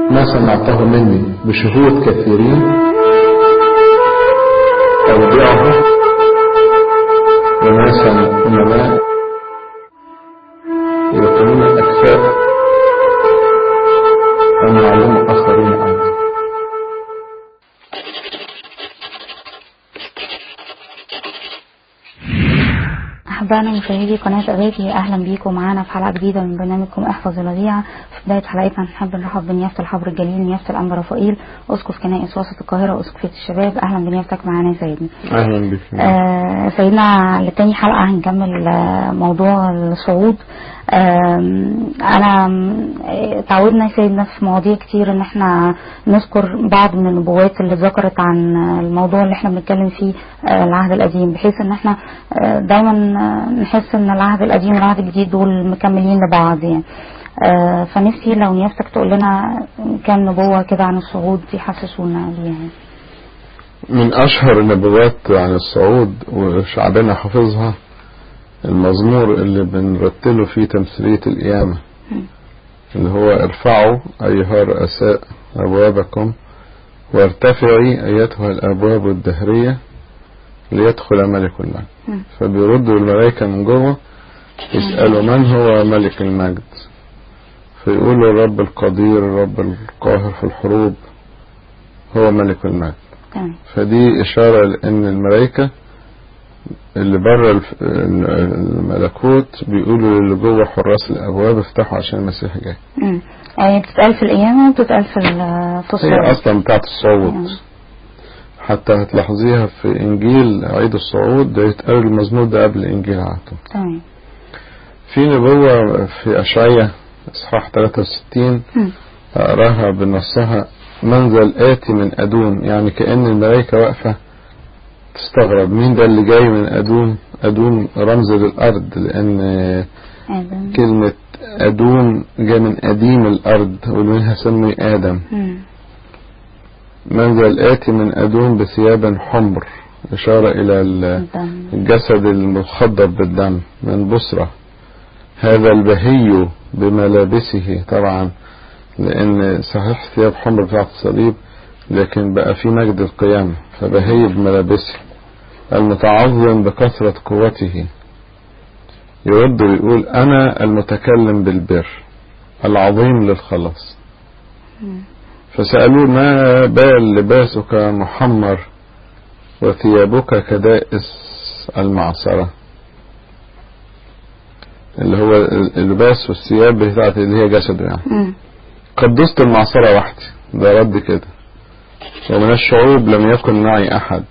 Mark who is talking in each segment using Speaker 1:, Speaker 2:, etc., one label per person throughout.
Speaker 1: ما سمعته مني بشهود كثيرين أودعه وناسا أمناء يقومون الأكفاء أن يعلموا آخرين أيضا
Speaker 2: أحبائنا مشاهدي قناة أباكي أهلا بيكم معانا في حلقة جديدة من برنامجكم احفظ الوديعة في بداية حلقتنا نحب نرحب بنيافة الحبر الجليل نيافة الأنبا رفائيل أسقف كنائس وسط القاهرة وأسقفية الشباب أهلا بنيافتك معانا يا سيدنا
Speaker 1: أهلا بك
Speaker 2: آه سيدنا لتاني حلقة هنكمل آه موضوع الصعود آم، انا آم، آه، تعودنا يا سيدنا في مواضيع كتير ان احنا نذكر بعض من النبوات اللي ذكرت عن آه، الموضوع اللي احنا بنتكلم فيه آه، العهد القديم بحيث ان احنا آه، دايما آه، نحس ان العهد القديم والعهد الجديد دول مكملين لبعض يعني آه، فنفسي لو نيافتك تقول لنا كام نبوة كده عن الصعود يحسسونا بيها يعني.
Speaker 1: من أشهر النبوات عن الصعود وشعبنا حافظها المزمور اللي بنرتله فيه تمثيلية القيامة اللي هو ارفعوا أيها الرؤساء أبوابكم وارتفعي أيتها الأبواب الدهرية ليدخل ملك المجد
Speaker 2: مم.
Speaker 1: فبيردوا الملائكة من جوه يسألوا من هو ملك المجد فيقولوا الرب القدير الرب القاهر في الحروب هو ملك المجد
Speaker 2: تمام
Speaker 1: فدي إشارة لأن الملائكة اللي بره الف- الملكوت بيقولوا للي جوه حراس الأبواب افتحوا عشان المسيح جاي
Speaker 2: مم. يعني بتتقال في القيامة وبتتقال في ال- في الصعود
Speaker 1: هي أصلا بتاعت الصعود
Speaker 2: مم.
Speaker 1: حتى هتلاحظيها في إنجيل عيد الصعود ده يتقال المزمور ده قبل إنجيل عهده
Speaker 2: تمام
Speaker 1: في نبوة في أشعية إصحاح 63
Speaker 2: مم.
Speaker 1: أقراها بنصها منزل آتي من أدوم يعني كأن الملائكة واقفة تستغرب مين ده اللي جاي من أدوم أدوم رمز للأرض لأن
Speaker 2: آدم
Speaker 1: كلمة أدوم جاي من أديم الأرض ومنها سمي آدم
Speaker 2: مم.
Speaker 1: منزل آتي من أدوم بثياب حمر إشارة إلى ال-
Speaker 2: الدم.
Speaker 1: الجسد المخضب بالدم من بصرة هذا البهي بملابسه طبعا لأن صحيح ثياب حمر بتاعت الصليب لكن بقى في مجد القيامة فبهي بملابسه المتعظم بكثرة قوته يرد ويقول أنا المتكلم بالبر العظيم للخلاص
Speaker 2: مم.
Speaker 1: فسألوه ما بال لباسك محمر وثيابك كدائس المعصرة اللي هو اللباس والثياب بتاعت اللي هي جسده يعني
Speaker 2: مم.
Speaker 1: قدست المعصرة وحدي ده رد كده ومن الشعوب لم يكن معي أحد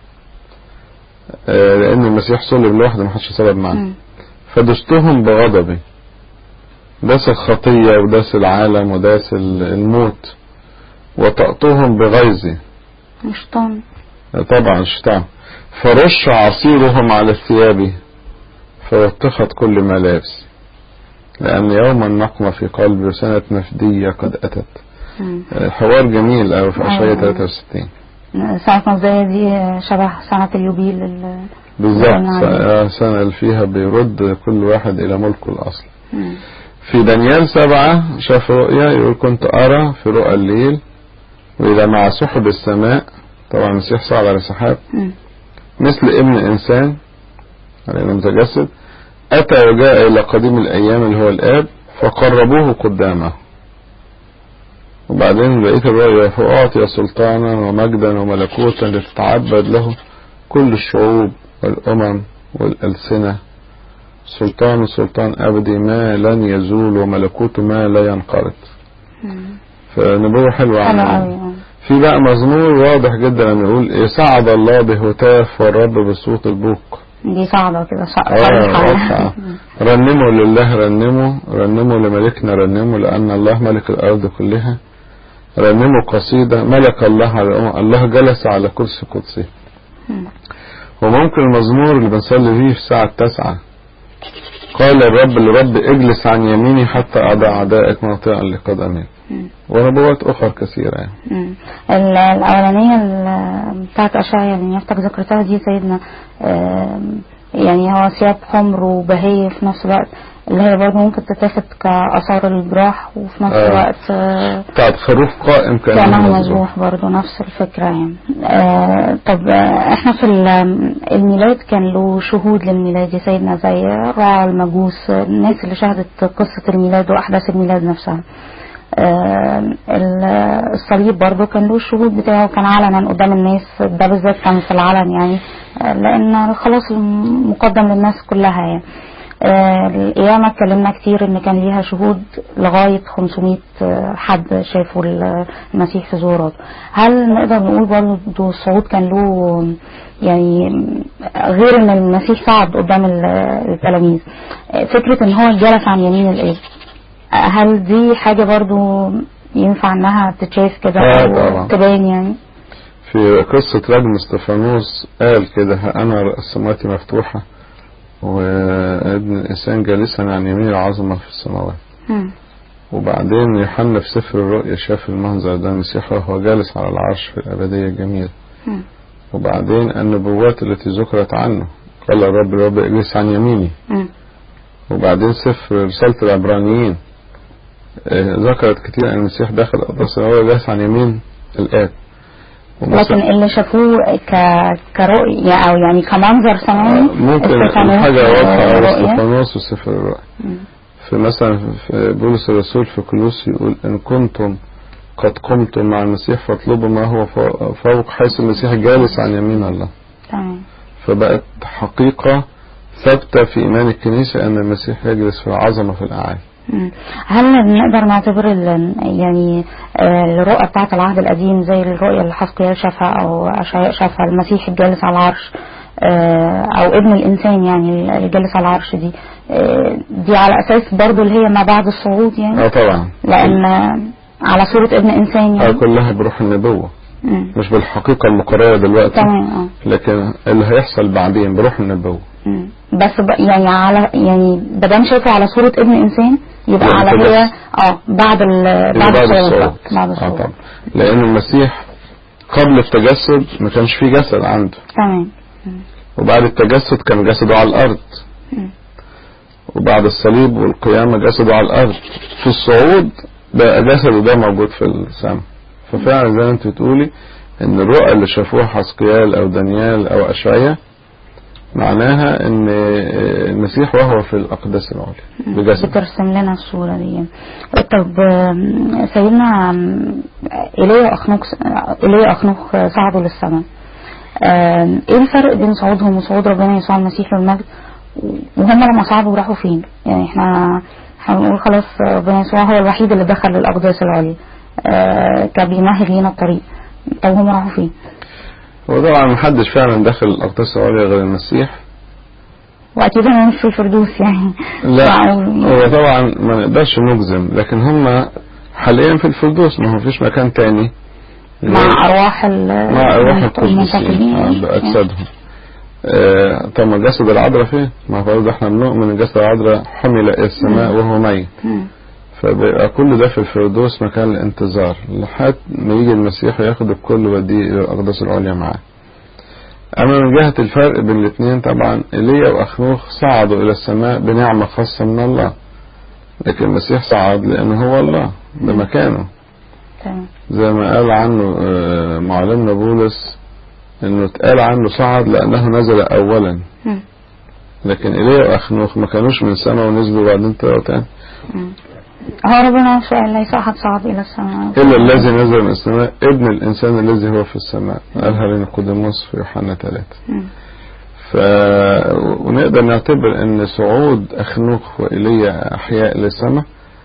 Speaker 1: آه، لأن المسيح صلب لوحده ما حدش صلب معه
Speaker 2: مم.
Speaker 1: فدستهم بغضبي داس الخطية وداس العالم وداس ال- الموت وطأتهم بغيظي
Speaker 2: شيطان
Speaker 1: طبعا الشيطان فرش عصيرهم على ثيابي فوطخت كل ملابس لأن يوم النقمة في قلبي وسنة مفدية قد أتت
Speaker 2: مم.
Speaker 1: حوار جميل أوي في أشعية
Speaker 2: أيوة.
Speaker 1: 63
Speaker 2: ساعة ما دي شبه سنة اليوبيل ال-
Speaker 1: بالظبط
Speaker 2: قلنا عليه.
Speaker 1: س- سنة اللي فيها بيرد كل واحد إلى ملكه الأصلي
Speaker 2: مم.
Speaker 1: في دانيال سبعة شاف رؤيا يقول كنت أرى في رؤى الليل وإذا مع سحب السماء طبعا المسيح صعد على سحاب
Speaker 2: مم.
Speaker 1: مثل ابن إنسان علينا متجسد أتى وجاء إلى قديم الأيام اللي هو الآب فقربوه قدامه وبعدين بقيت الرؤيا فأعطي سلطانا ومجدا وملكوتا لتتعبد له كل الشعوب والأمم والألسنة سلطان سلطان أبدي ما لن يزول وملكوته ما لا ينقرض
Speaker 2: مم.
Speaker 1: فنبوة حلوة
Speaker 2: حلو
Speaker 1: عنه
Speaker 2: قوي آه.
Speaker 1: في بقى مزمور واضح جدا لما يقول إيه صعد الله بهتاف والرب بصوت البوق
Speaker 2: دي صعبة كده صع-
Speaker 1: اه
Speaker 2: صريحة
Speaker 1: واضحة. رنموا لله رنموا رنموا لملكنا رنموا لأن الله ملك الأرض كلها رنموا قصيدة ملك الله على الأمم الله جلس على كرسي قدسي
Speaker 2: مم.
Speaker 1: وممكن المزمور اللي بنصلي فيه في الساعة التاسعة قال الرب لرب اجلس عن يميني حتى أضع أعدائك موطئا لقدمي
Speaker 2: مم.
Speaker 1: ونبوات أخرى كثيرة يعني
Speaker 2: مم. ال- الأولانية ال- بتاعت أشعيا اللي نيافتك ذكرتها دي سيدنا آم، يعني هو ثياب حمر وبهية في نفس الوقت اللي هي برضه ممكن تتاخد كآثار الجراح وفي نفس
Speaker 1: آه.
Speaker 2: الوقت آه،
Speaker 1: بتاعت خروف قائم كان
Speaker 2: كأنه
Speaker 1: مذبوح
Speaker 2: مذبوح برضه نفس الفكرة يعني آه طب آه احنا في ال- الميلاد كان له شهود للميلاد يا سيدنا زي الرعاة المجوس آه، الناس اللي شهدت قصة الميلاد وأحداث الميلاد نفسها آه ال- الصليب برضه كان له الشهود بتاعه كان علنا قدام الناس ده بالذات كان في العلن يعني آه لأن الخلاص مقدم للناس كلها يعني آه، القيامة اتكلمنا كتير ان كان ليها شهود لغاية 500 آه، حد شافوا ال- المسيح في زورات هل نقدر نقول برضه الصعود كان له يعني غير ان المسيح صعد قدام ال- التلاميذ آه، فكرة ان هو جلس عن يمين الاب آه، هل دي حاجة برضه ينفع انها تتشاف كده
Speaker 1: آه،
Speaker 2: او
Speaker 1: طبعا.
Speaker 2: تبان يعني
Speaker 1: في قصة رجم استفانوس قال كده ها أنا السماوات مفتوحة وابن الإنسان جالسا عن يمين العظمة في السماوات
Speaker 2: مم.
Speaker 1: وبعدين يوحنا في سفر الرؤيا شاف المنظر ده المسيح وهو جالس على العرش في الأبدية الجميلة
Speaker 2: مم.
Speaker 1: وبعدين النبوات التي ذكرت عنه قال الرب الرب اجلس عن يميني
Speaker 2: مم.
Speaker 1: وبعدين سفر رسالة العبرانيين آه، ذكرت كتير أن المسيح داخل القدس وهو جالس عن يمين الآب ومثلا-
Speaker 2: لكن اللي شافوه ك كرؤية او يعني كمنظر سماوي
Speaker 1: ممكن
Speaker 2: استفانوس
Speaker 1: حاجة واضحة على
Speaker 2: ورؤية.
Speaker 1: استفانوس وسفر الرؤيا
Speaker 2: مم.
Speaker 1: في مثلا في بولس الرسول في كلوس يقول إن كنتم قد قمتم مع المسيح فاطلبوا ما هو فوق فوق حيث المسيح جالس عن يمين الله
Speaker 2: تمام
Speaker 1: فبقت حقيقة ثابتة في إيمان الكنيسة أن المسيح يجلس في العظمة في الأعالي
Speaker 2: مم. هل نقدر نعتبر ال- يعني آه، الرؤى بتاعة العهد القديم زي الرؤية اللي حسقيال شافها أو أشعياء شافها المسيح الجالس على العرش آه، أو ابن الإنسان يعني الجالس على العرش دي آه، دي على أساس برضو اللي هي ما بعد الصعود يعني
Speaker 1: اه طبعا
Speaker 2: لأن آه، على صورة ابن إنسان
Speaker 1: اه
Speaker 2: يعني
Speaker 1: كلها بروح النبوة
Speaker 2: مم.
Speaker 1: مش بالحقيقة المقررة دلوقتي
Speaker 2: تمام اه
Speaker 1: لكن اللي هيحصل بعدين بروح النبوة
Speaker 2: مم. بس ب... يعني على يعني بدام شافه على صورة ابن إنسان يبقى
Speaker 1: يعني
Speaker 2: على
Speaker 1: كده.
Speaker 2: هي اه بعد ال
Speaker 1: يبقى
Speaker 2: بعد
Speaker 1: بعد
Speaker 2: الصعود
Speaker 1: الصعود
Speaker 2: بقى. بعد
Speaker 1: اه
Speaker 2: الصعود
Speaker 1: طبعا لأن المسيح قبل التجسد ما كانش فيه جسد عنده
Speaker 2: تمام
Speaker 1: وبعد التجسد كان جسده على الأرض
Speaker 2: مم.
Speaker 1: وبعد الصليب والقيامة جسده على الأرض في الصعود بقى جسده ده موجود في السماء ففعلا زي ما انت بتقولي ان الرؤى اللي شافوها حسقيال او دانيال او اشعيا معناها ان المسيح وهو في الاقداس العليا بجسد
Speaker 2: بترسم لنا الصورة دي طب آم، سيدنا آم، إيليا أخنوخ إيليا أخنوخ صعدوا للسماء آم، إيه الفرق بين صعودهم وصعود ربنا يسوع المسيح للمجد وهم لما صعدوا راحوا فين يعني احنا هنقول خلاص ربنا يسوع هو الوحيد اللي دخل للأقداس العليا آه، كان بيمهد لينا الطريق طب هم راحوا فين
Speaker 1: هو طبعا محدش فعلا دخل الاقداس العليا غير المسيح
Speaker 2: واكيد هم مش في الفردوس يعني
Speaker 1: لا
Speaker 2: معقول.
Speaker 1: هو طبعا ما نقدرش نجزم لكن هم حاليا في الفردوس ما هو فيش مكان تاني
Speaker 2: مع أرواح ال-
Speaker 1: مع أرواح
Speaker 2: المنتقلين
Speaker 1: القديسين آه،
Speaker 2: يعني.
Speaker 1: بأجسادهم آه، طب ما جسد العذراء فين؟ ما برضه احنا بنؤمن ان جسد العذراء حمل الى السماء وهو ميت
Speaker 2: مم.
Speaker 1: فبيبقى كل ده في الفردوس مكان الانتظار لحد ما يجي المسيح وياخد الكل ويوديه الى الاقداس العليا معاه اما من جهة الفرق بين الاثنين طبعا ايليا واخنوخ صعدوا الى السماء بنعمة خاصة من الله لكن المسيح صعد لانه هو الله ده مكانه
Speaker 2: تمام
Speaker 1: زي ما قال عنه آه، معلمنا بولس انه اتقال عنه صعد لانه نزل اولا
Speaker 2: مم.
Speaker 1: لكن ايليا واخنوخ ما كانوش من السماء ونزلوا وبعدين طلعوا تاني
Speaker 2: مم. هو ربنا نفسه قال ليس أحد صعد إلى السماء
Speaker 1: الا الذي نزل من السماء ابن الانسان الذي هو في السماء قالها لنيقوديموس في يوحنا ثلاثة
Speaker 2: مم.
Speaker 1: ف... ونقدر نعتبر ان صعود اخنوخ وايليا احياء للسماء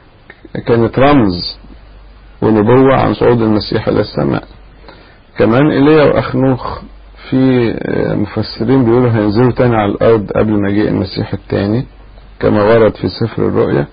Speaker 1: كانت رمز ونبوة عن صعود المسيح الى السماء كمان ايليا واخنوخ في آه، مفسرين بيقولوا هينزلوا تاني على الارض قبل مجيء المسيح التاني كما ورد في سفر الرؤيا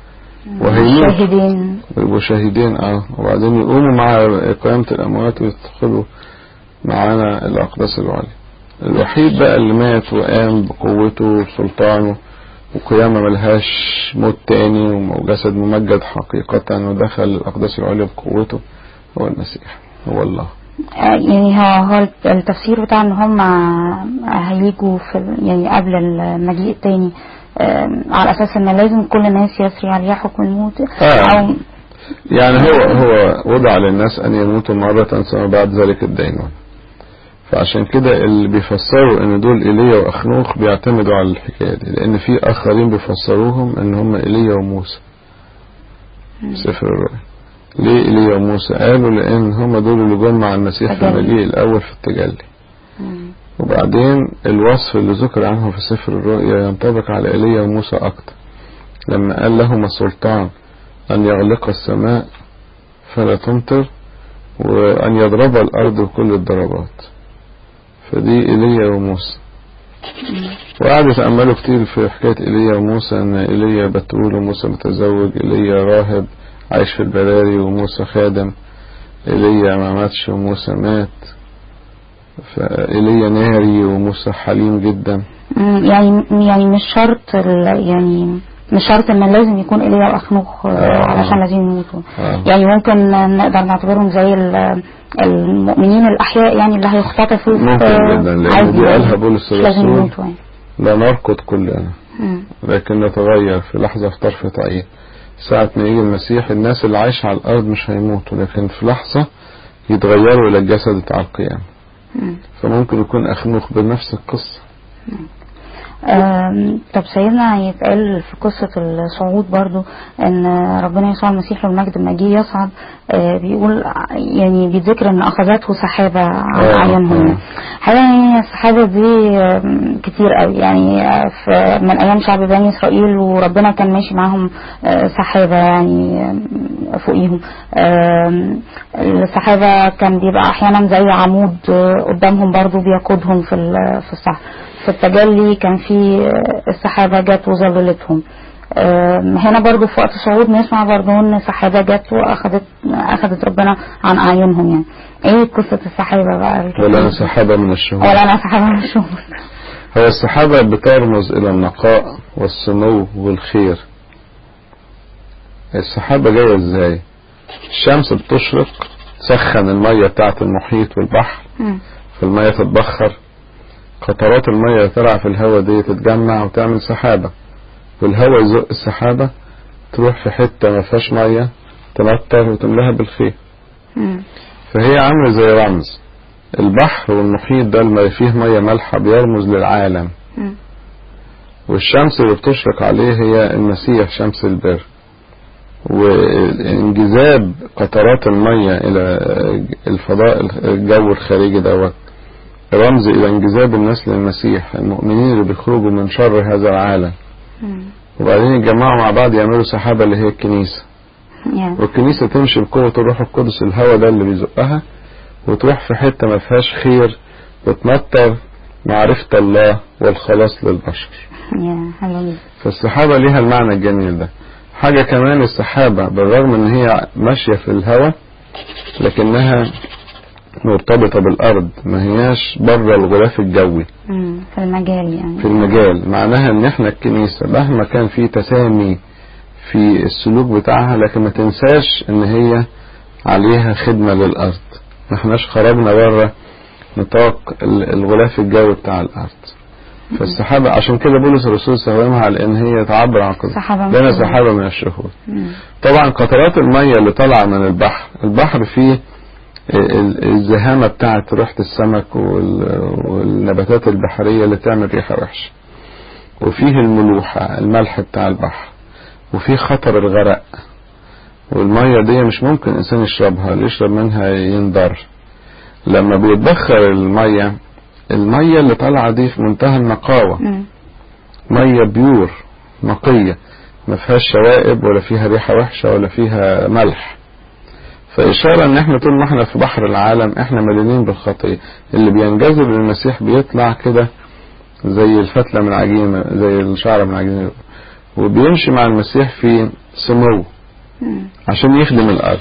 Speaker 1: وهيموت
Speaker 2: شاهدين
Speaker 1: ويبقوا شاهدين اه وبعدين يقوموا مع قيامة الأموات ويدخلوا معانا الأقداس العليا الوحيد بقى اللي مات وقام بقوته وسلطانه وقيامة ملهاش موت تاني وجسد ممجد حقيقة ودخل الأقداس العليا بقوته هو المسيح هو الله
Speaker 2: آه، يعني هو هو التفسير بتاع ان هم هيجوا في ال- يعني قبل المجيء التاني آم، على اساس ان لازم كل الناس يسري عليها حكم الموت
Speaker 1: آه.
Speaker 2: او
Speaker 1: يعني هو هو وضع للناس أن يموتوا مرة ثم بعد ذلك الدينون فعشان كده اللي بيفسروا ان دول ايليا واخنوخ بيعتمدوا على الحكايه دي لان في اخرين بيفسروهم ان هم ايليا وموسى سفر الرؤيا ليه ايليا وموسى قالوا لان هم دول اللي جم مع المسيح في
Speaker 2: تجلي.
Speaker 1: المجيء الاول في التجلي
Speaker 2: مم.
Speaker 1: وبعدين الوصف اللي ذكر عنه في سفر الرؤيا ينطبق على ايليا وموسى اكتر لما قال لهما سلطان ان يغلق السماء فلا تمطر وان يضرب الارض بكل الضربات فدي ايليا وموسى وقعدوا يتأملوا كتير في حكاية إيليا وموسى إن إيليا بتول وموسى متزوج إيليا راهب عايش في البراري وموسى خادم إيليا ما ماتش وموسى مات فإيليا ناري وموسى حليم جدا
Speaker 2: مم، يعني يعني مش شرط ال- يعني مش شرط ان لازم يكون ايليا واخنوخ آه،
Speaker 1: آه.
Speaker 2: علشان لازم يموتوا
Speaker 1: آه.
Speaker 2: يعني ممكن نقدر نعتبرهم زي ال- المؤمنين الاحياء يعني اللي هيختطفوا في-
Speaker 1: ممكن جدا لأن
Speaker 2: عادي
Speaker 1: دي
Speaker 2: يعني.
Speaker 1: قالها بولس
Speaker 2: مش لازم
Speaker 1: الرسول
Speaker 2: يموتوا يعني
Speaker 1: لا نركض كلنا
Speaker 2: مم.
Speaker 1: لكن نتغير في لحظة في طرفة عين ساعة ما يجي المسيح الناس اللي عايشة على الأرض مش هيموتوا لكن في لحظة يتغيروا إلى الجسد بتاع القيامة
Speaker 2: مم.
Speaker 1: فممكن يكون أخنوخ بنفس القصة
Speaker 2: آم، طب سيدنا يتقال في قصة الصعود برضو ان ربنا يسوع المسيح المجد لما جه يصعد آه، بيقول يعني بيذكر ان اخذته سحابة عن
Speaker 1: آه،
Speaker 2: اعينهم
Speaker 1: آه.
Speaker 2: يعني. حقيقة يعني السحابة دي آم، كتير قوي يعني آه، في من ايام شعب بني اسرائيل وربنا كان ماشي معاهم آه، سحابة يعني آم، فوقيهم آم، السحابة كان بيبقى احيانا زي عمود آه، قدامهم برضو بيقودهم في ال- في الصحراء في التجلي كان في السحابة جت وظللتهم آم، هنا برضو في وقت الصعود نسمع برضو ان سحابة جت واخدت اخدت ربنا عن اعينهم يعني ايه قصة السحابة بقى
Speaker 1: ولا أنا سحابة من الشهور
Speaker 2: ولا انا سحابة من الشهور
Speaker 1: هو السحابة بترمز إلى النقاء والسمو والخير السحابة جاية إزاي الشمس بتشرق تسخن المية بتاعة المحيط والبحر
Speaker 2: مم.
Speaker 1: فالمية تتبخر قطرات المية اللي طالعة في الهواء دي تتجمع وتعمل سحابة والهواء يزق السحابة تروح في حتة ما فيهاش مية تمطر وتملاها بالخير
Speaker 2: مم.
Speaker 1: فهي عاملة زي رمز البحر والمحيط ده اللي فيه مية مالحة بيرمز للعالم
Speaker 2: مم.
Speaker 1: والشمس اللي بتشرق عليه هي المسيح شمس البر وانجذاب قطرات المية إلى الفضاء الجو الخارجي دوت رمز إلى انجذاب الناس للمسيح المؤمنين اللي بيخرجوا من شر هذا العالم
Speaker 2: مم.
Speaker 1: وبعدين يتجمعوا مع بعض يعملوا سحابة اللي هي الكنيسة
Speaker 2: يعني
Speaker 1: والكنيسة تمشي بقوة الروح القدس الهواء ده اللي بيزقها وتروح في حتة ما فيهاش خير وتمطر معرفة الله والخلاص للبشر
Speaker 2: يا حلو جدا
Speaker 1: فالسحابة ليها المعنى الجميل ده حاجة كمان السحابة بالرغم ان هي ماشية في الهواء لكنها مرتبطة بالارض ما هياش بره الغلاف الجوي
Speaker 2: مم. في المجال يعني
Speaker 1: في المجال معناها ان احنا الكنيسة مهما كان في تسامي في السلوك بتاعها لكن ما تنساش ان هي عليها خدمة للارض ما احناش خرجنا بره نطاق ال- الغلاف الجوي بتاع الارض فالسحابة عشان كده بولس الرسول استخدمها على ان هي تعبر عن قصة
Speaker 2: سحابة من
Speaker 1: لنا
Speaker 2: الشهور.
Speaker 1: سحابة من الشهور
Speaker 2: مم.
Speaker 1: طبعا قطرات المية اللي طالعة من البحر البحر فيه ال- الزهامة بتاعت ريحة السمك وال- والنباتات البحرية اللي تعمل ريحة وحشة وفيه الملوحة الملح بتاع البحر وفيه خطر الغرق والمية دي مش ممكن الإنسان يشربها اللي يشرب منها ينضر لما بيتبخر المية المية اللي طالعة دي في منتهى النقاوة
Speaker 2: مم.
Speaker 1: مية بيور نقية ما فيهاش شوائب ولا فيها ريحة وحشة ولا فيها ملح فإشارة إن إحنا طول ما إحنا في بحر العالم إحنا مليانين بالخطية اللي بينجذب للمسيح بيطلع كده زي الفتلة من عجينة زي الشعرة من عجينة وبيمشي مع المسيح في سمو
Speaker 2: مم.
Speaker 1: عشان يخدم الأرض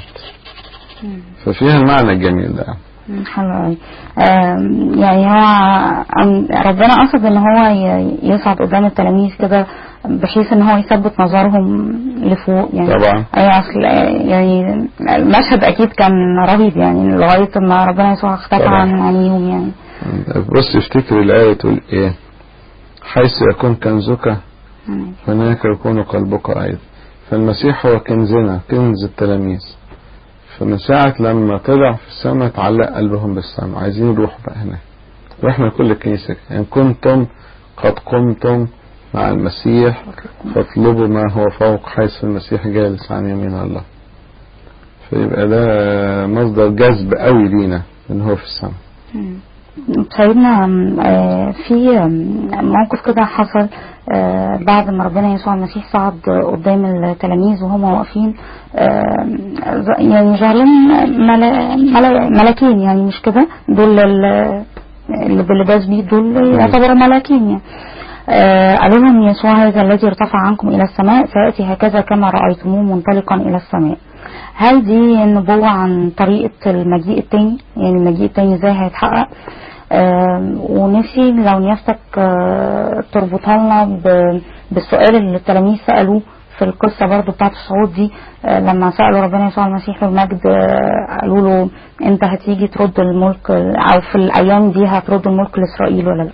Speaker 1: ففيها المعنى الجميل ده
Speaker 2: مم. حلو قوي آم، يعني هو أم- ربنا قصد ان هو ي- يصعد قدام التلاميذ كده بحيث ان هو يثبت نظرهم لفوق يعني
Speaker 1: طبعا
Speaker 2: اي اصل يعني المشهد اكيد كان رهيب يعني لغايه ما ربنا يسوع اختفى
Speaker 1: طبعا.
Speaker 2: عن عينيهم يعني
Speaker 1: بص افتكر الآية تقول إيه حيث يكون كنزك
Speaker 2: مم.
Speaker 1: هناك يكون قلبك أيضا فالمسيح هو كنزنا كنز التلاميذ فمن ساعة لما طلع في السماء تعلق قلبهم بالسماء عايزين يروحوا بقى هناك واحنا كل الكنيسة كده. إن كنتم قد قمتم مع المسيح فاطلبوا ما هو فوق حيث المسيح جالس عن يمين الله فيبقى ده مصدر جذب قوي لينا ان هو في السماء
Speaker 2: مم. سيدنا آم، آه، في آم، موقف كده حصل آه، بعد ما ربنا يسوع المسيح صعد قدام التلاميذ وهم واقفين آم، ز- يعني ظهر لهم ملا- ملا- ملاكين يعني مش كده دول ال- اللي باللباس بيه دول يعتبروا ملاكين يعني آه، قالوا لهم يسوع هذا الذي ارتفع عنكم إلى السماء سيأتي هكذا كما رأيتموه منطلقا إلى السماء هل دي النبوة عن طريقة المجيء التاني يعني المجيء التاني ازاي هيتحقق آم، ونفسي لو نيافتك آه، تربطها لنا ب- بالسؤال اللي التلاميذ سألوه في القصة برضو بتاعت الصعود دي آه، لما سألوا ربنا يسوع المسيح المجد آه، قالوا له انت هتيجي ترد الملك او في الايام دي هترد الملك لاسرائيل ولا لا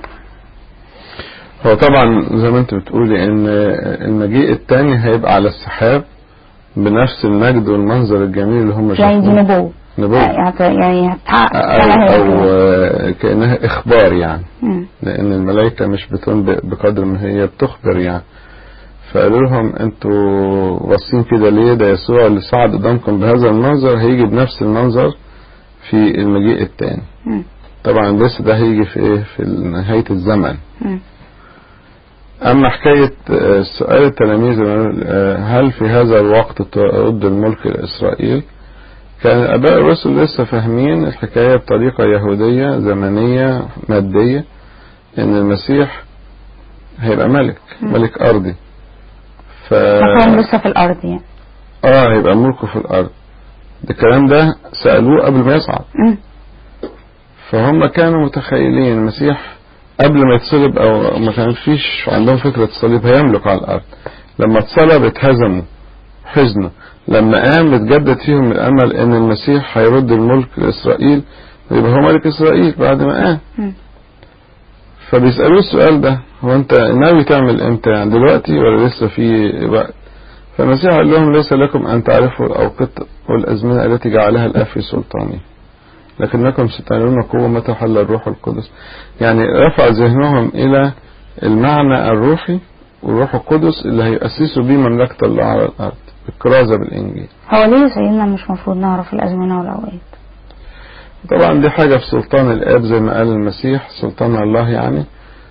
Speaker 1: هو طبعا زي ما انت بتقولي ان المجيء التاني هيبقى على السحاب بنفس المجد والمنظر الجميل اللي هم
Speaker 2: يعني دي
Speaker 1: شافوه
Speaker 2: نبوة
Speaker 1: نبوة
Speaker 2: يعني يعني هتحقق
Speaker 1: أو,
Speaker 2: فعلا
Speaker 1: أو
Speaker 2: هي-
Speaker 1: آه، كأنها إخبار يعني
Speaker 2: مم.
Speaker 1: لأن الملائكة مش بتنبئ بقدر ما هي بتخبر يعني فقالوا لهم انتوا باصين كده ليه ده يسوع اللي صعد قدامكم بهذا المنظر هيجي بنفس المنظر في المجيء التاني
Speaker 2: مم.
Speaker 1: طبعا لسه ده هيجي في ايه في نهاية الزمن
Speaker 2: مم.
Speaker 1: أما حكاية آه، سؤال التلاميذ آه، هل في هذا الوقت ترد الملك لإسرائيل كان الآباء الرسل لسه فاهمين الحكاية بطريقة يهودية زمنية مادية إن المسيح هيبقى ملك
Speaker 2: مم.
Speaker 1: ملك أرضي ف
Speaker 2: فكان لسه في الارض يعني
Speaker 1: اه هيبقى ملكه في الأرض ده الكلام ده سألوه قبل ما يصعد
Speaker 2: مم.
Speaker 1: فهم كانوا متخيلين المسيح قبل ما يتصلب او ما كان فيش عندهم فكرة الصليب هيملك على الارض لما اتصلب اتهزموا حزنوا لما قام اتجدد فيهم الامل ان المسيح هيرد الملك لاسرائيل ويبقى هو ملك اسرائيل بعد ما قام
Speaker 2: مم.
Speaker 1: فبيسألوه السؤال ده هو انت ناوي تعمل امتى يعني دلوقتي ولا لسه في وقت فالمسيح قال لهم ليس لكم ان تعرفوا الاوقات والازمنه التي جعلها الاب في سلطانه لكنكم ستنالون قوة متى حل الروح القدس يعني رفع ذهنهم إلى المعنى الروحي والروح القدس اللي هيأسسوا بيه مملكة الله على الأرض الكرازة بالإنجيل
Speaker 2: هو ليه سيدنا مش مفروض نعرف الازمنه والاوقات
Speaker 1: طبعا دي حاجة في سلطان الآب زي ما قال المسيح سلطان الله يعني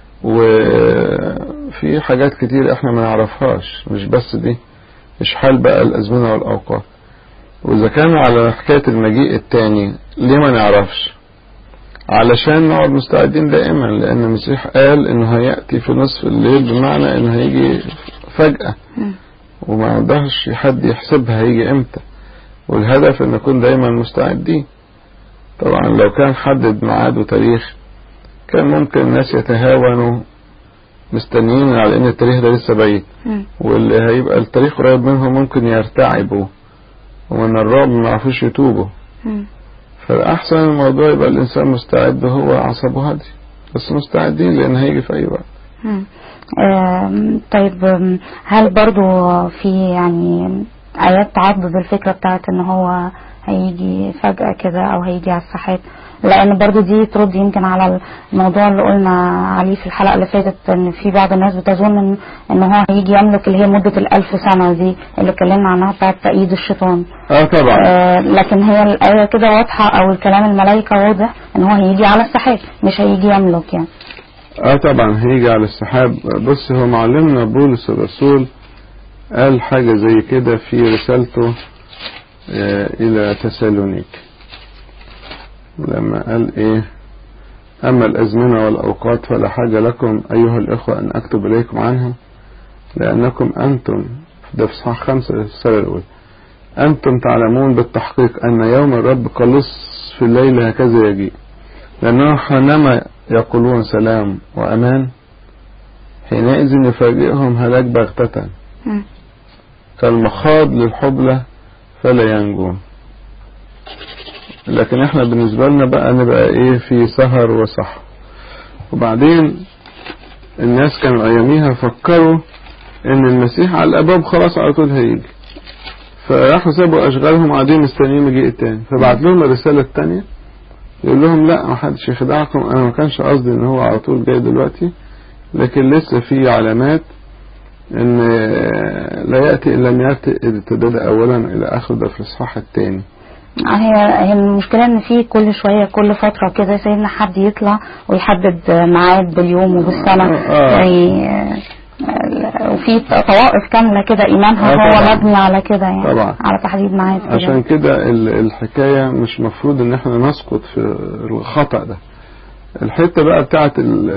Speaker 1: وفي حاجات كتير احنا ما نعرفهاش مش بس دي مش حال بقى الأزمنة والأوقات وإذا كان على حكاية المجيء التاني ليه ما نعرفش علشان نقعد مستعدين دائما لأن المسيح قال إنه هيأتي في نصف الليل بمعنى إنه هيجي فجأة
Speaker 2: مم.
Speaker 1: وما يقدرش حد يحسبها هيجي إمتى والهدف إن نكون دايما مستعدين طبعا لو كان حدد ميعاد وتاريخ كان ممكن الناس يتهاونوا مستنيين على إن التاريخ ده لسه بعيد
Speaker 2: مم.
Speaker 1: واللي هيبقى التاريخ قريب منهم ممكن يرتعبوا ومن الرعب ما يعرفوش يتوبوا
Speaker 2: مم.
Speaker 1: فالأحسن الموضوع يبقى الإنسان مستعد هو أعصابه هادي بس مستعدين لأن هيجي في أي وقت
Speaker 2: مم. آم، طيب آم، هل برضو في يعني آيات تعضد الفكرة بتاعت ان هو هيجي فجأة كده او هيجي على الساحات لان برضو دي ترد يمكن على الموضوع اللي قلنا عليه في الحلقة اللي فاتت ان في بعض الناس بتظن ان, إن هو هيجي يملك اللي هي مدة الالف سنة دي اللي اتكلمنا عنها بتاعت تأييد الشيطان
Speaker 1: اه طبعا
Speaker 2: آه، لكن هي الآية كده واضحة او الكلام الملائكة واضح ان هو هيجي على السحاب مش هيجي يملك يعني
Speaker 1: اه طبعا هيجي على السحاب بص هو معلمنا بولس الرسول قال حاجة زي كده في رسالته آه إلى تسالونيك لما قال إيه أما الأزمنة والأوقات فلا حاجة لكم أيها الإخوة أن أكتب إليكم عنها لأنكم أنتم ده في صح خمسة الرسالة الأولى أنتم تعلمون بالتحقيق أن يوم الرب قلص في الليل هكذا يجيء لأنه حينما يقولون سلام وأمان حينئذ يفاجئهم هلاك بغتة
Speaker 2: مم.
Speaker 1: كالمخاض للحبلة فلا ينجون لكن احنا بالنسبة لنا بقى نبقى ايه في سهر وصح وبعدين الناس كانوا اياميها فكروا ان المسيح على الابواب خلاص على طول هيجي فراحوا سابوا اشغالهم قاعدين مستنيين مجيء التاني فبعت لهم الرسالة التانية يقول لهم لا ما حدش يخدعكم انا ما كانش قصدي ان هو على طول جاي دلوقتي لكن لسه في علامات ان لا يأتي إن لم يأتي الارتداد اولا الى اخر ده في الاصحاح التاني
Speaker 2: هي هي المشكلة ان في كل شوية كل فترة كده سيدنا حد يطلع ويحدد ميعاد باليوم وبالسنة
Speaker 1: آه.
Speaker 2: يعني آه، وفي طوائف كاملة كده ايمانها
Speaker 1: آه
Speaker 2: هو
Speaker 1: طبعا.
Speaker 2: مبني على كده يعني
Speaker 1: طبعا.
Speaker 2: على تحديد ميعاد كده
Speaker 1: عشان كده ال- الحكاية مش مفروض ان احنا نسقط في الخطأ ده الحتة بقى بتاعت ال-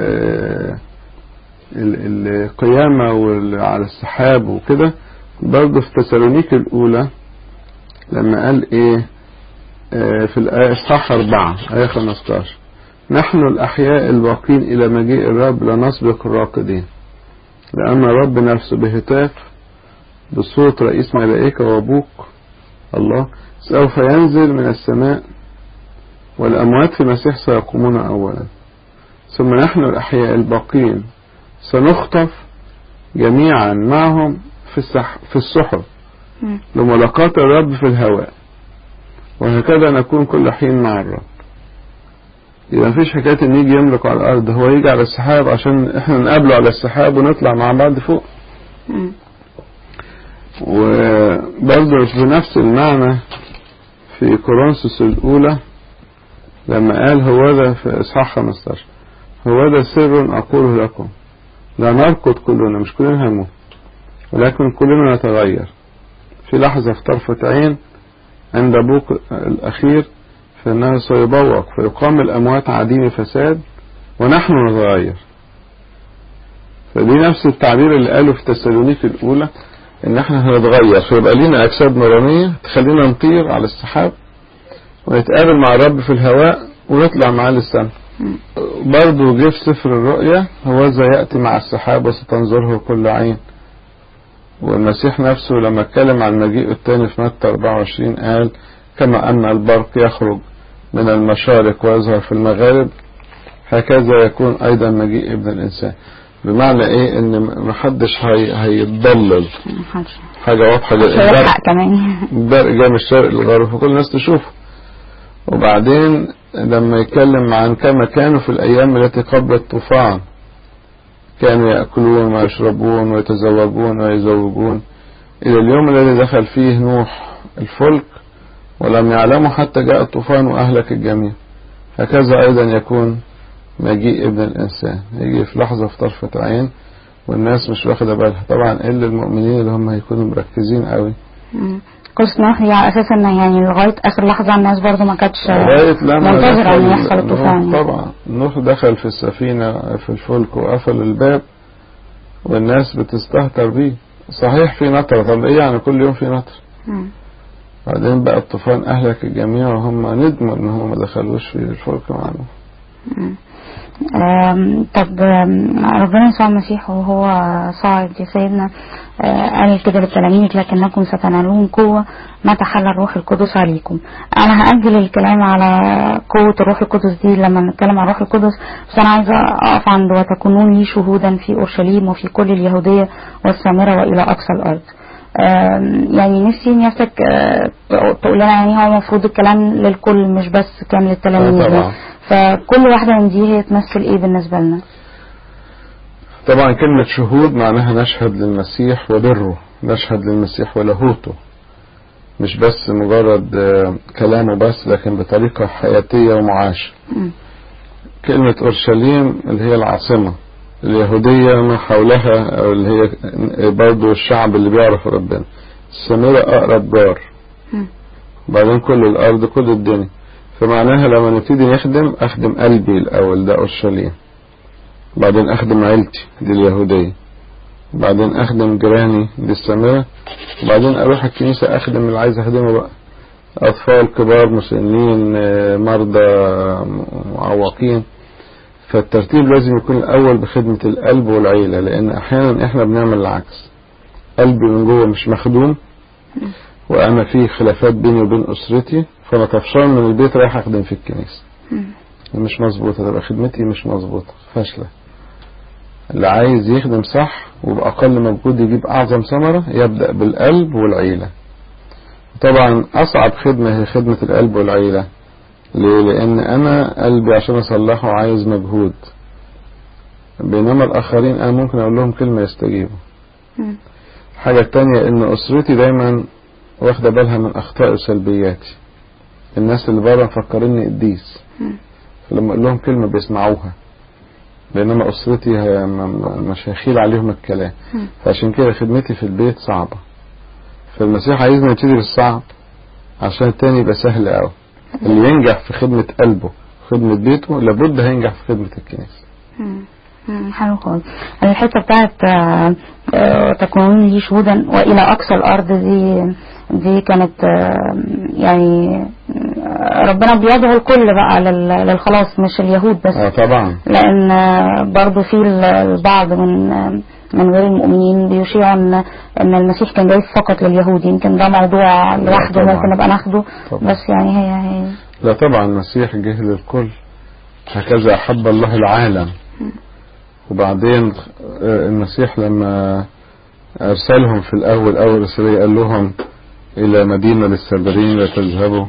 Speaker 1: ال- القيامة وال- على السحاب وكده برضه في تسالونيك الأولى لما قال ايه آه، في الآية إصحاح أربعة آية 15 نحن الأحياء الباقين إلى مجيء الرب لا نسبق الراقدين لأن الرب نفسه بهتاف بصوت رئيس ملائكة وبوق الله سوف ينزل من السماء والأموات في المسيح سيقومون أولا ثم نحن الأحياء الباقين سنخطف جميعا معهم في, السح في السحب
Speaker 2: مم.
Speaker 1: لملاقاة الرب في الهواء وهكذا نكون كل حين مع الرب يبقى مفيش حكاية ان يجي يملك على الارض هو يجي على السحاب عشان احنا نقابله على السحاب ونطلع مع بعض فوق
Speaker 2: مم.
Speaker 1: وبرضه في نفس المعنى في كورنثوس الأولى لما قال هو في إصحاح 15 هو سر أقوله لكم لا نركض كلنا مش كلنا هنموت ولكن كلنا نتغير في لحظة في طرفة عين عند أبوك الأخير فإنه سيبوق فيقام الأموات عديم فساد ونحن نتغير فدي نفس التعبير اللي قاله في تسالونيك الأولى إن احنا هنتغير فيبقى لينا أجساد نورانية تخلينا نطير على السحاب ونتقابل مع الرب في الهواء ونطلع معاه للسماء
Speaker 2: مم.
Speaker 1: برضه جه في سفر الرؤيا هو ذا يأتي مع السحاب وستنظره كل عين والمسيح نفسه لما اتكلم عن مجيئه التاني في متى 24 قال كما أن البرق يخرج من المشارق ويظهر في المغارب هكذا يكون أيضا مجيء ابن الإنسان بمعنى إيه إن محدش هي هيتضلل
Speaker 2: محدش
Speaker 1: حاجة واضحة
Speaker 2: مش
Speaker 1: البرق
Speaker 2: هيلحق كمان
Speaker 1: البرق جاي من الشرق للغرب فكل الناس تشوفه وبعدين لما يتكلم عن كما كانوا في الأيام التي قبل الطوفان كانوا يأكلون ويشربون ويتزوجون ويزوجون إلى اليوم الذي دخل فيه نوح الفلك ولم يعلموا حتى جاء الطوفان وأهلك الجميع هكذا أيضا يكون مجيء ابن الإنسان يجي في لحظة في طرفة عين والناس مش واخدة بالها طبعا إلا المؤمنين اللي هم هيكونوا مركزين قوي
Speaker 2: مم. قصة نوح هي على اساس ان يعني لغاية اخر لحظة الناس برضو ما كانتش
Speaker 1: لغاية لما
Speaker 2: منتظرة ان
Speaker 1: دخل
Speaker 2: يحصل الطوفان
Speaker 1: نوح
Speaker 2: يعني.
Speaker 1: طبعا نوح دخل في السفينة في الفلك وقفل الباب والناس بتستهتر بيه صحيح في نطرة طب ايه يعني كل يوم في نطر
Speaker 2: مم.
Speaker 1: بعدين بقى الطوفان اهلك الجميع وهم ندموا ان هم ما دخلوش في الفلك معنا
Speaker 2: مم. آم، طب آم، ربنا يسوع المسيح وهو صاعد يا سيدنا آه، قال كده للتلاميذ لكنكم ستنالون قوة متى حل الروح القدس عليكم أنا هأجل الكلام على قوة الروح القدس دي لما نتكلم عن الروح القدس بس أنا عايزة أقف عند وتكونون لي شهودا في أورشليم وفي كل اليهودية والسامرة وإلى أقصى الأرض آم، يعني نفسي نفسك آه، تقول لنا يعني هو المفروض الكلام للكل مش بس كان للتلاميذ
Speaker 1: آه، طبعا.
Speaker 2: فكل واحدة من دي هي تمثل ايه بالنسبة لنا
Speaker 1: طبعا كلمة شهود معناها نشهد للمسيح وبره نشهد للمسيح ولاهوته مش بس مجرد آه، كلامه بس لكن بطريقة حياتية ومعاشة
Speaker 2: مم.
Speaker 1: كلمة أورشليم اللي هي العاصمة اليهودية ما حولها أو اللي هي برضو الشعب اللي بيعرف ربنا السامرة أقرب جار
Speaker 2: مم.
Speaker 1: وبعدين كل الأرض كل الدنيا فمعناها لما نبتدي نخدم أخدم قلبي الأول ده أورشليم بعدين أخدم عيلتي دي اليهودية بعدين أخدم جيراني دي السامرة وبعدين أروح الكنيسة أخدم اللي عايز أخدمه بقى أطفال كبار مسنين آه، مرضى معوقين فالترتيب لازم يكون الأول بخدمة القلب والعيلة لأن أحيانا إحنا بنعمل العكس قلبي من جوه مش مخدوم وأنا في خلافات بيني وبين أسرتي فأنا طفشان من البيت رايح أخدم في الكنيسة
Speaker 2: مم.
Speaker 1: مش مظبوطة تبقى خدمتي مش مظبوطة فاشلة اللي عايز يخدم صح وبأقل مجهود يجيب أعظم ثمرة يبدأ بالقلب والعيلة طبعا أصعب خدمة هي خدمة القلب والعيلة ليه؟ لأن أنا قلبي عشان أصلحه عايز مجهود بينما الآخرين أنا ممكن أقول لهم كلمة يستجيبوا
Speaker 2: مم.
Speaker 1: الحاجة التانية إن أسرتي دايما واخدة بالها من أخطائي وسلبياتي الناس اللي بره مفكريني قديس
Speaker 2: مم.
Speaker 1: فلما أقول لهم كلمة بيسمعوها بينما أسرتي هي م- م- مش هيخيل عليهم الكلام
Speaker 2: مم.
Speaker 1: فعشان كده خدمتي في البيت صعبة فالمسيح عايزنا نبتدي بالصعب عشان التاني يبقى سهل قوي اللي ينجح في خدمة قلبه خدمة بيته لابد هينجح في خدمة الكنيسة
Speaker 2: مم. مم. حلو خالص الحته بتاعت آه، آه، تكونون لي شهودا والى اقصى الارض دي دي كانت آه، يعني آه، ربنا بيدعو الكل بقى لل- للخلاص مش اليهود بس
Speaker 1: اه طبعا
Speaker 2: لان آه، برضو في ال- البعض من آه، من غير المؤمنين بيشيعوا ان ان المسيح كان جاي فقط لليهود يمكن ده موضوع لوحده
Speaker 1: طبعا.
Speaker 2: ممكن نبقى ناخده
Speaker 1: طبعا.
Speaker 2: بس يعني هي هي
Speaker 1: لا طبعا المسيح جه للكل هكذا أحب الله العالم وبعدين آه، المسيح لما أرسلهم في الأول أول رسالة قال لهم إلى مدينة للسامريين لا تذهبوا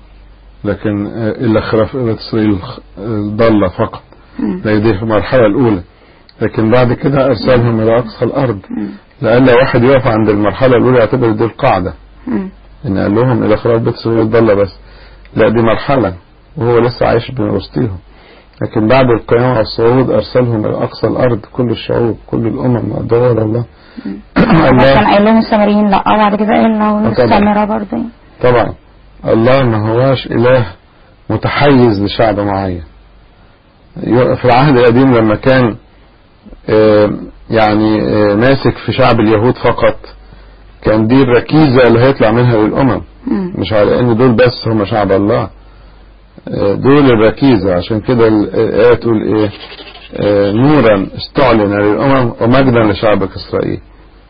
Speaker 1: لكن آه، إلا خراف إلى إسرائيل ضل فقط
Speaker 2: مم.
Speaker 1: لا دي المرحلة الأولى لكن بعد كده أرسلهم إلى أقصى الأرض
Speaker 2: مم.
Speaker 1: لألا واحد يقف عند المرحلة الأولى يعتبر دي القاعدة
Speaker 2: مم.
Speaker 1: إن قال لهم إلى خراف بيت إسرائيل ضل بس لا دي مرحلة وهو لسه عايش بين وسطهم لكن بعد القيامة والصعود أرسلهم إلى أقصى الأرض كل الشعوب كل الأمم أدعوا إلى الله
Speaker 2: بس كان قايل لهم السامريين لا وبعد كده قال لهم
Speaker 1: طبعا.
Speaker 2: السامرة برضه
Speaker 1: طبعا الله ما هواش إله متحيز لشعب معين في العهد القديم لما كان آه، يعني آه، ماسك في شعب اليهود فقط كان دي الركيزة اللي هيطلع منها للأمم
Speaker 2: مم.
Speaker 1: مش على ان دول بس هم شعب الله آه، دول الركيزة عشان كده الآية تقول ايه آه، نورا استعلن للأمم ومجدا لشعبك إسرائيل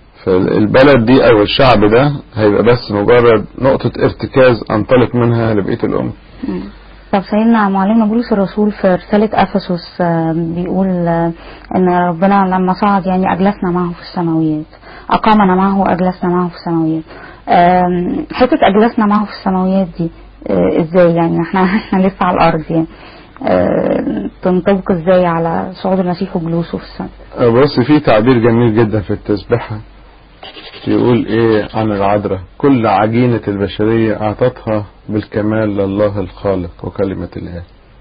Speaker 1: فالبلد دي أو الشعب ده هيبقى بس مجرد نقطة ارتكاز أنطلق منها لبقية الأمم
Speaker 2: مم. طب سيدنا معلمنا بولس الرسول في رسالة أفسس آه، بيقول آه، إن ربنا لما صعد يعني أجلسنا معه في السماويات أقامنا معه وأجلسنا معه في السماويات آم، حتة أجلسنا معه في السماويات دي آه، إزاي يعني إحنا إحنا لسه على الأرض يعني آه، تنطبق إزاي على صعود المسيح وجلوسه في السماء
Speaker 1: آه، بص في تعبير جميل جدا في التسبحة يقول ايه عن العذراء كل عجينة البشرية اعطتها بالكمال لله الخالق وكلمة الله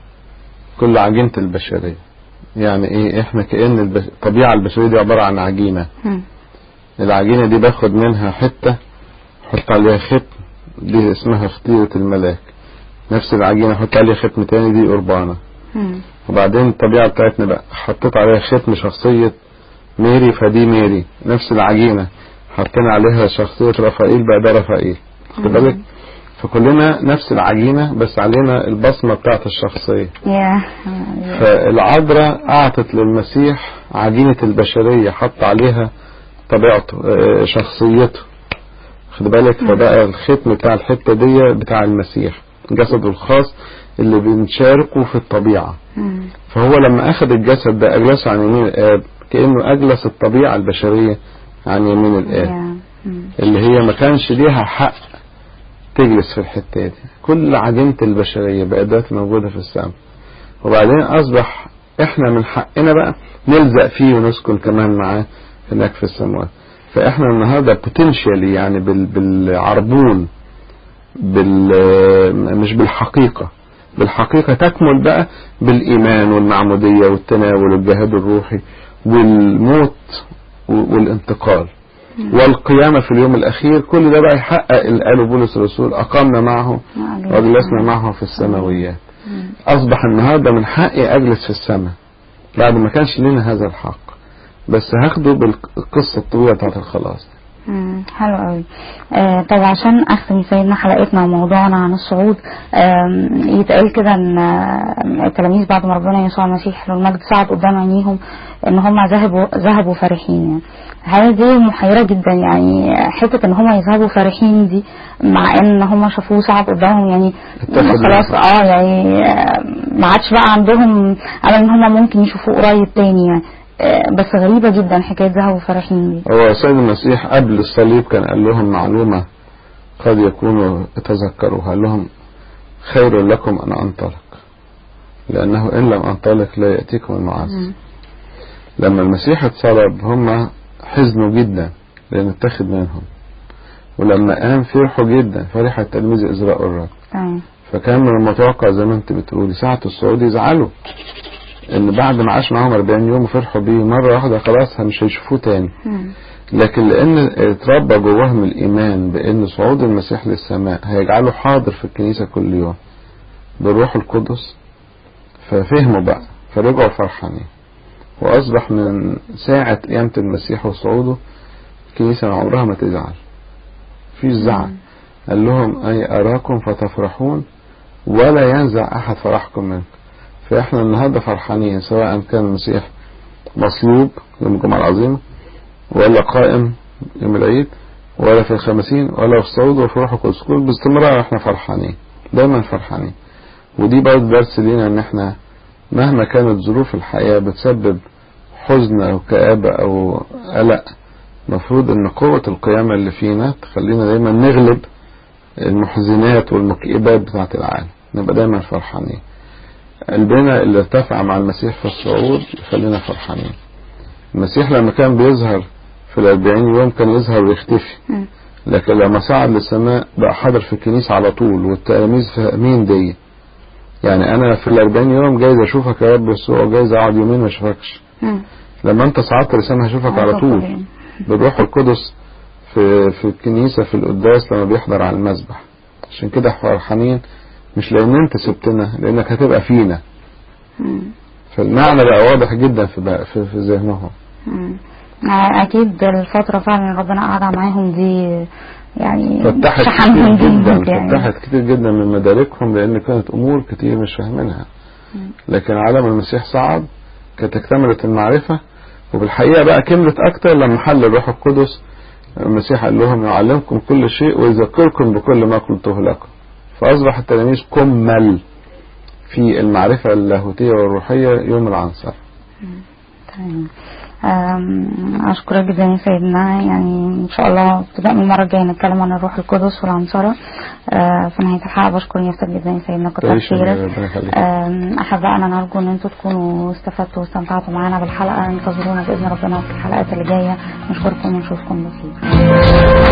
Speaker 1: كل عجينة البشرية يعني ايه احنا كأن البش... الطبيعة البشرية دي عبارة عن عجينة
Speaker 2: مم.
Speaker 1: العجينة دي باخد منها حتة احط عليها ختم دي اسمها فطيرة الملاك نفس العجينة احط عليها ختم تاني دي قربانة
Speaker 2: مم.
Speaker 1: وبعدين الطبيعة بتاعتنا بقى حطيت عليها ختم شخصية ميري فدي ميري نفس العجينة حطينا عليها شخصية رفائيل بقى ده رفائيل خد بالك فكلنا نفس العجينة بس علينا البصمة بتاعت الشخصية
Speaker 2: يا
Speaker 1: فالعذراء أعطت للمسيح عجينة البشرية حط عليها طبيعته آه، شخصيته خد بالك فبقى الختم بتاع الحتة دي بتاع المسيح جسده الخاص اللي بنشاركه في الطبيعة
Speaker 2: مم.
Speaker 1: فهو لما أخذ الجسد ده أجلسه عن يمين الآب كأنه أجلس الطبيعة البشرية عن يمين الآب
Speaker 2: يا. مم.
Speaker 1: اللي هي ما كانش ليها حق تجلس في الحتة دي كل عجينة البشرية بقت دلوقتي موجودة في السماء وبعدين أصبح إحنا من حقنا بقى نلزق فيه ونسكن كمان معاه هناك في السماوات فإحنا النهاردة بوتنشالي يعني بال بالعربون بال مش بالحقيقة بالحقيقة تكمل بقى بالإيمان والمعمودية والتناول والجهاد الروحي والموت والانتقال والقيامة في اليوم الأخير كل ده بقى يحقق اللي قاله بولس الرسول أقامنا معه وجلسنا معه في السماويات
Speaker 2: مم.
Speaker 1: أصبح النهاردة من حقي أجلس في السماء بعد ما كانش لنا هذا الحق بس هاخده بالقصة الطويلة بتاعت الخلاص
Speaker 2: مم، حلو قوي آه طب عشان اختم سيدنا حلقتنا وموضوعنا عن الصعود آم، يتقال كده ان آه، التلاميذ بعد ما ربنا يسوع المسيح له المجد صعد قدام عينيهم ان هم ذهبوا ذهبوا فرحين يعني هل دي محيره جدا يعني حته ان هم يذهبوا فرحين دي مع ان هم شافوه صعد قدامهم يعني
Speaker 1: اتخذ
Speaker 2: خلاص
Speaker 1: النفس.
Speaker 2: اه يعني آه، ما عادش بقى عندهم امل ان هم ممكن يشوفوه قريب تاني يعني آه، بس غريبة جدا حكاية ذهبوا فرحين دي
Speaker 1: هو سيد المسيح قبل الصليب كان قال لهم معلومة قد يكونوا تذكروها قال لهم خير لكم أن أنطلق لأنه إن لم أنطلق لا يأتيكم المعز
Speaker 2: مم.
Speaker 1: لما المسيح اتصلب هم حزنوا جدا لأن اتخذ منهم ولما قام فرحوا جدا فرح التلميذ إزراء الرب
Speaker 2: تمام
Speaker 1: فكان من المتوقع زي ما انت بتقولي ساعة الصعود يزعلوا ان بعد ما عاش معاهم 40 يوم وفرحوا بيه مرة واحدة خلاص مش هيشوفوه تاني
Speaker 2: مم.
Speaker 1: لكن لان اتربى جواهم الايمان بان صعود المسيح للسماء هيجعله حاضر في الكنيسة كل يوم بالروح القدس ففهموا بقى فرجعوا فرحانين واصبح من ساعة قيامة المسيح وصعوده الكنيسة عمرها ما تزعل في زعل قال لهم أي أراكم فتفرحون ولا ينزع أحد فرحكم منكم فإحنا النهاردة فرحانين سواء كان المسيح مصلوب يوم الجمعة العظيمة ولا قائم يوم العيد ولا في الخمسين ولا في الصعود وفي روح القدس كل باستمرار احنا فرحانين دايما فرحانين ودي برضه درس لينا ان احنا مهما كانت ظروف الحياة بتسبب حزن او كآبة او قلق المفروض ان قوة القيامة اللي فينا تخلينا دايما نغلب المحزنات والمكئبات بتاعت العالم نبقى دايما فرحانين قلبنا اللي ارتفع مع المسيح في الصعود يخلينا فرحانين المسيح لما كان بيظهر في الأربعين يوم كان يظهر ويختفي
Speaker 2: مم.
Speaker 1: لكن لما صعد للسماء بقى حاضر في الكنيسة على طول والتلاميذ فاهمين دي يعني أنا في الأربعين يوم جايز أشوفك يا رب يسوع جايز أقعد يومين ما أشوفكش
Speaker 2: مم.
Speaker 1: لما أنت صعدت للسماء هشوفك على طول بالروح القدس في في الكنيسة في القداس لما بيحضر على المذبح عشان كده فرحانين مش لأن أنت سبتنا لأنك هتبقى فينا
Speaker 2: مم.
Speaker 1: فالمعنى بقى واضح جدا في بقى في, في ذهنهم
Speaker 2: مم. آه، اكيد الفترة فعلا ربنا قعد معاهم دي يعني
Speaker 1: فتحت كتير
Speaker 2: شحنهم
Speaker 1: جدا
Speaker 2: جامد يعني
Speaker 1: فتحت كتير جدا من مداركهم لأن كانت أمور كتير مش فاهمينها
Speaker 2: مم.
Speaker 1: لكن على ما المسيح صعد كانت اكتملت المعرفة وبالحقيقة بقى كملت أكتر لما حل الروح القدس المسيح قال لهم يعلمكم كل شيء ويذكركم بكل ما قلته لكم فأصبح التلاميذ كمل في المعرفة اللاهوتية والروحية يوم العنصر
Speaker 2: تمام أم، أشكرك جدا يا سيدنا يعني إن شاء الله ابتداء من المرة الجاية نتكلم عن الروح القدس والعنصرة أه، في نهاية الحلقة بشكر نفسك جدا يا سيدنا كتر
Speaker 1: تعيش يا
Speaker 2: خيرك
Speaker 1: ربنا يخليك
Speaker 2: أم، أحبائنا نرجو إن أنتم تكونوا استفدتوا واستمتعتوا معنا بالحلقة انتظرونا بإذن ربنا في الحلقات اللي جاية نشكركم ونشوفكم بخير